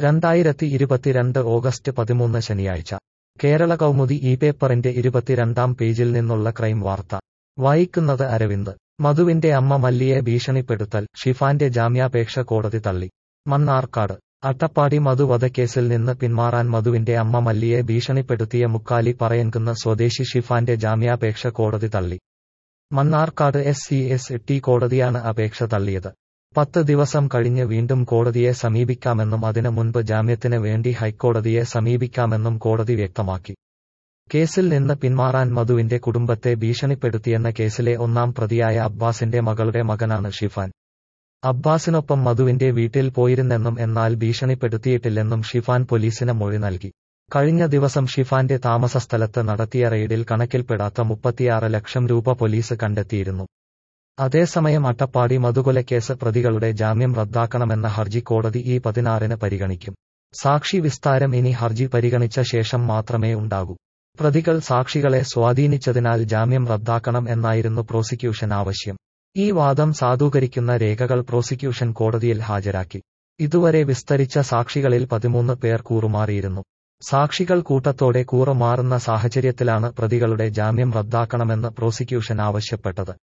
രണ്ടായിരത്തി ഇരുപത്തിരണ്ട് ഓഗസ്റ്റ് പതിമൂന്ന് ശനിയാഴ്ച കേരള കൗമുദി ഈ പേപ്പറിന്റെ ഇരുപത്തിരണ്ടാം പേജിൽ നിന്നുള്ള ക്രൈം വാർത്ത വായിക്കുന്നത് അരവിന്ദ് മധുവിന്റെ അമ്മ മല്ലിയെ ഭീഷണിപ്പെടുത്തൽ ഷിഫാന്റെ ജാമ്യാപേക്ഷ കോടതി തള്ളി മണ്ണാർക്കാട് അട്ടപ്പാടി മധു വധക്കേസിൽ നിന്ന് പിന്മാറാൻ മധുവിന്റെ അമ്മ മല്ലിയെ ഭീഷണിപ്പെടുത്തിയ മുക്കാലി പറയൻകുന്ന് സ്വദേശി ഷിഫാന്റെ ജാമ്യാപേക്ഷ കോടതി തള്ളി Mannarkkad S C S T കോടതിയാണ് അപേക്ഷ തള്ളിയത് പത്ത് ദിവസം കഴിഞ്ഞ് വീണ്ടും കോടതിയെ സമീപിക്കാമെന്നും അതിന് മുൻപ് ജാമ്യത്തിന് വേണ്ടി ഹൈക്കോടതിയെ സമീപിക്കാമെന്നും കോടതി വ്യക്തമാക്കി കേസിൽ നിന്ന് പിന്മാറാൻ മധുവിന്റെ കുടുംബത്തെ ഭീഷണിപ്പെടുത്തിയെന്ന കേസിലെ ഒന്നാം പ്രതിയായ അബ്ബാസിന്റെ മകളുടെ മകനാണ് ഷിഫാൻ അബ്ബാസിനൊപ്പം മധുവിന്റെ വീട്ടിൽ പോയിരുന്നെന്നും എന്നാൽ ഭീഷണിപ്പെടുത്തിയിട്ടില്ലെന്നും ഷിഫാൻ പോലീസിന് മൊഴി നൽകി കഴിഞ്ഞ ദിവസം ഷിഫാന്റെ താമസസ്ഥലത്ത് നടത്തിയ റെയ്ഡിൽ കണക്കിൽപ്പെടാത്ത മുപ്പത്തിയാറ് ലക്ഷം രൂപ പോലീസ് കണ്ടെത്തിയിരുന്നു അതേസമയം അട്ടപ്പാടി മധുകൊലക്കേസ് പ്രതികളുടെ ജാമ്യം റദ്ദാക്കണമെന്ന ഹർജി കോടതി ഈ പതിനാറിന് പരിഗണിക്കും സാക്ഷി വിസ്താരം ഇനി ഹർജി പരിഗണിച്ച ശേഷം മാത്രമേ ഉണ്ടാകൂ പ്രതികൾ സാക്ഷികളെ സ്വാധീനിച്ചതിനാൽ ജാമ്യം റദ്ദാക്കണം എന്നായിരുന്നു പ്രോസിക്യൂഷൻ ആവശ്യം ഈ വാദം സാധൂകരിക്കുന്ന രേഖകൾ പ്രോസിക്യൂഷൻ കോടതിയിൽ ഹാജരാക്കി ഇതുവരെ വിസ്തരിച്ച സാക്ഷികളിൽ പതിമൂന്ന് പേർ കൂറുമാറിയിരുന്നു സാക്ഷികൾ കൂട്ടത്തോടെ കൂറുമാറുന്ന സാഹചര്യത്തിലാണ് പ്രതികളുടെ ജാമ്യം റദ്ദാക്കണമെന്ന് പ്രോസിക്യൂഷൻ ആവശ്യപ്പെട്ടത്